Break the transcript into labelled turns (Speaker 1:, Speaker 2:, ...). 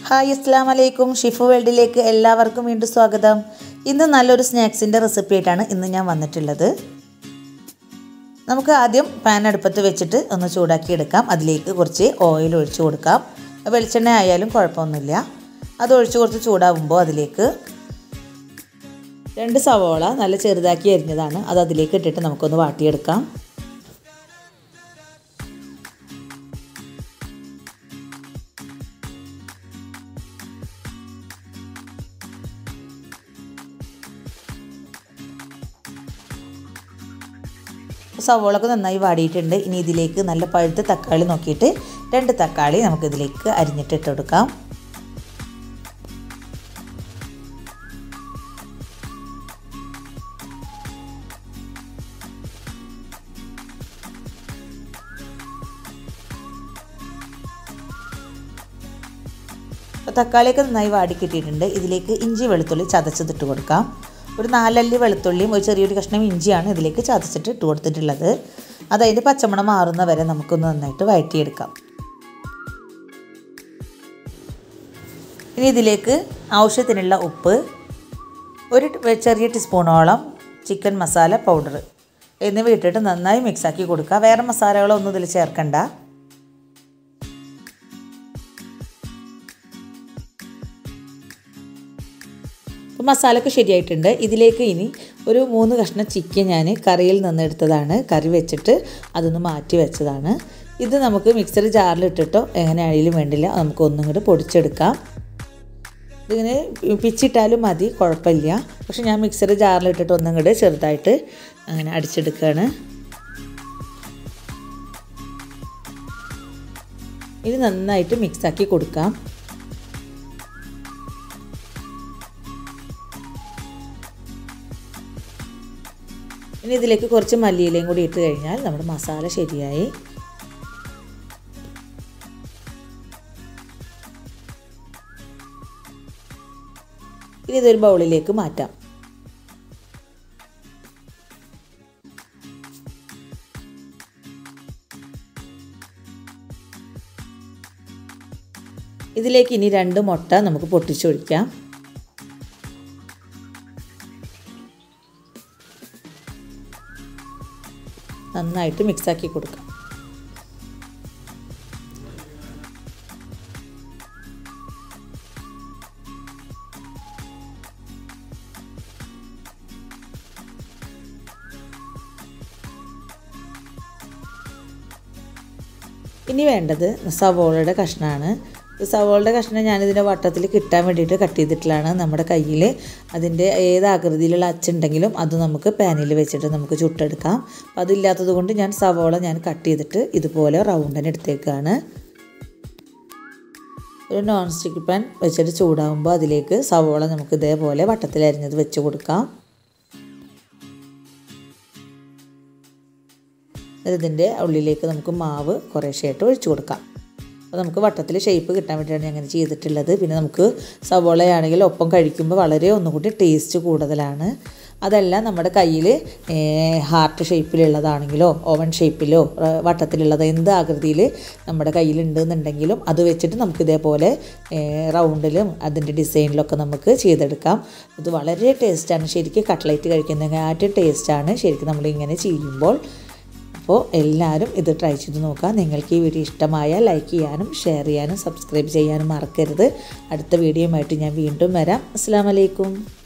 Speaker 1: hi അസ്സാം വലൈക്കും ഷിഫു വേൾഡിലേക്ക് എല്ലാവർക്കും വീണ്ടും സ്വാഗതം ഇന്ന് നല്ലൊരു സ്നാക്സിൻ്റെ റെസിപ്പി ആയിട്ടാണ് ഇന്ന് ഞാൻ വന്നിട്ടുള്ളത് നമുക്ക് ആദ്യം പാൻ അടുപ്പത്ത് വെച്ചിട്ട് ഒന്ന് ചൂടാക്കി എടുക്കാം അതിലേക്ക് കുറച്ച് ഓയിൽ ഒഴിച്ചു കൊടുക്കാം വെളിച്ചെണ്ണ ആയാലും കുഴപ്പമൊന്നുമില്ല അത് ഒഴിച്ച് കുറച്ച് ചൂടാകുമ്പോൾ അതിലേക്ക് രണ്ട് സവോള നല്ല ചെറുതാക്കി അരിഞ്ഞതാണ് അത് അതിലേക്ക് ഇട്ടിട്ട് നമുക്കൊന്ന് വാട്ടിയെടുക്കാം സവോളൊക്കെ നന്നായി വാടിയിട്ടുണ്ട് ഇനി ഇതിലേക്ക് നല്ല പഴുത്ത തക്കാളി നോക്കിയിട്ട് രണ്ട് തക്കാളി നമുക്കിതിലേക്ക് അരിഞ്ഞിട്ട് ഇട്ട് കൊടുക്കാം തക്കാളിയൊക്കെ നന്നായി വാടി കിട്ടിയിട്ടുണ്ട് ഇതിലേക്ക് ഇഞ്ചി വെളുത്തുള്ളി ചതച്ചതിട്ട് കൊടുക്കാം ഒരു നാലല്ലി വെളുത്തുള്ളിയും ഒരു ചെറിയൊരു കഷ്ണം ഇഞ്ചിയാണ് ഇതിലേക്ക് ചതച്ചിട്ട് ഇട്ട് കൊടുത്തിട്ടുള്ളത് അത് അതിൻ്റെ പച്ചമണം മാറുന്ന വരെ നമുക്കൊന്ന് നന്നായിട്ട് വഴറ്റിയെടുക്കാം ഇനി ഇതിലേക്ക് ആവശ്യത്തിനുള്ള ഉപ്പ് ഒരു ചെറിയ ടീസ്പൂണോളം ചിക്കൻ മസാല പൗഡർ എന്നിവ ഇട്ടിട്ട് നന്നായി മിക്സാക്കി കൊടുക്കുക വേറെ മസാലകളൊന്നും ഇതിൽ ചേർക്കണ്ട അപ്പോൾ മസാലയൊക്കെ ശരിയായിട്ടുണ്ട് ഇതിലേക്ക് ഇനി ഒരു മൂന്ന് കഷ്ണം ചിക്കൻ ഞാൻ കറിയിൽ നിന്ന് എടുത്തതാണ് കറി വെച്ചിട്ട് അതൊന്ന് മാറ്റി വെച്ചതാണ് ഇത് നമുക്ക് മിക്സർ ജാറിലിട്ടിട്ടോ എങ്ങനെയാണെങ്കിലും വേണ്ടില്ല നമുക്ക് ഒന്നും കൂടി പൊടിച്ചെടുക്കാം ഇതിങ്ങനെ പിച്ചിട്ടാലും മതി കുഴപ്പമില്ല പക്ഷെ ഞാൻ മിക്സർ ജാറിലിട്ടിട്ട് ഒന്നും കൂടി ചെറുതായിട്ട് അങ്ങനെ അടിച്ചെടുക്കുകയാണ് ഇത് നന്നായിട്ട് മിക്സാക്കി കൊടുക്കാം ഇനി ഇതിലേക്ക് കുറച്ച് മല്ലിയിലയും കൂടി ഇട്ട് കഴിഞ്ഞാൽ നമ്മുടെ മസാല ശരിയായി ഇനി ഇതൊരു ബൗളിലേക്ക് മാറ്റാം ഇതിലേക്ക് ഇനി രണ്ട് മുട്ട നമുക്ക് പൊട്ടിച്ചൊഴിക്കാം നന്നായിട്ട് മിക്സാക്കി കൊടുക്കാം ഇനി വേണ്ടത് സവോളയുടെ കഷ്ണമാണ് സവോളയുടെ കഷ്ണം ഞാനിതിൻ്റെ വട്ടത്തിൽ കിട്ടാൻ വേണ്ടിയിട്ട് കട്ട് ചെയ്തിട്ടുള്ളതാണ് നമ്മുടെ കയ്യിൽ അതിൻ്റെ ഏത് ആകൃതിയിലുള്ള അച്ചുണ്ടെങ്കിലും അത് നമുക്ക് പാനിൽ വെച്ചിട്ട് നമുക്ക് ചുട്ടെടുക്കാം അപ്പം അതില്ലാത്തത് കൊണ്ട് ഞാൻ സവോള ഞാൻ കട്ട് ചെയ്തിട്ട് ഇതുപോലെ റൗണ്ടിന് എടുത്തേക്കാണ് ഒരു നോൺ സ്റ്റിക്ക് പാൻ വെച്ചിട്ട് ചൂടാകുമ്പോൾ അതിലേക്ക് സവോള നമുക്ക് ഇതേപോലെ വട്ടത്തിലരിഞ്ഞത് വെച്ച് കൊടുക്കാം ഇതിൻ്റെ ഉള്ളിലേക്ക് നമുക്ക് മാവ് കുറേശ്ശായിട്ട് ഒഴിച്ചു കൊടുക്കാം അപ്പോൾ നമുക്ക് വട്ടത്തിൽ ഷേപ്പ് കിട്ടാൻ വേണ്ടിയിട്ടാണ് അങ്ങനെ ചെയ്തിട്ടുള്ളത് പിന്നെ നമുക്ക് സവോളയാണെങ്കിൽ ഒപ്പം കഴിക്കുമ്പോൾ വളരെ ഒന്നുകൂടി ടേസ്റ്റ് കൂടുതലാണ് അതല്ല നമ്മുടെ കയ്യിൽ ഹാർട്ട് ഷേപ്പിലുള്ളതാണെങ്കിലോ ഓവൻ ഷേപ്പിലോ വട്ടത്തിലുള്ളത് എന്ത് ആകൃതിയിൽ നമ്മുടെ കയ്യിലുണ്ടെന്നുണ്ടെങ്കിലും അത് വെച്ചിട്ട് നമുക്ക് ഇതേപോലെ റൗണ്ടിലും അതിൻ്റെ ഡിസൈനിലൊക്കെ നമുക്ക് ചെയ്തെടുക്കാം ഇത് വളരെ ടേസ്റ്റാണ് ശരിക്കും കട്ട്ലൈറ്റ് കഴിക്കുന്നതിനായിട്ട് ടേസ്റ്റാണ് ശരിക്കും നമ്മളിങ്ങനെ ചെയ്യുമ്പോൾ അപ്പോൾ എല്ലാവരും ഇത് ട്രൈ ചെയ്ത് നോക്കുക നിങ്ങൾക്ക് ഈ വീഡിയോ ഇഷ്ടമായാൽ ലൈക്ക് ചെയ്യാനും ഷെയർ ചെയ്യാനും സബ്സ്ക്രൈബ് ചെയ്യാനും മറക്കരുത് അടുത്ത വീഡിയോയുമായിട്ട് ഞാൻ വീണ്ടും വരാം അസ്സാം വലൈക്കും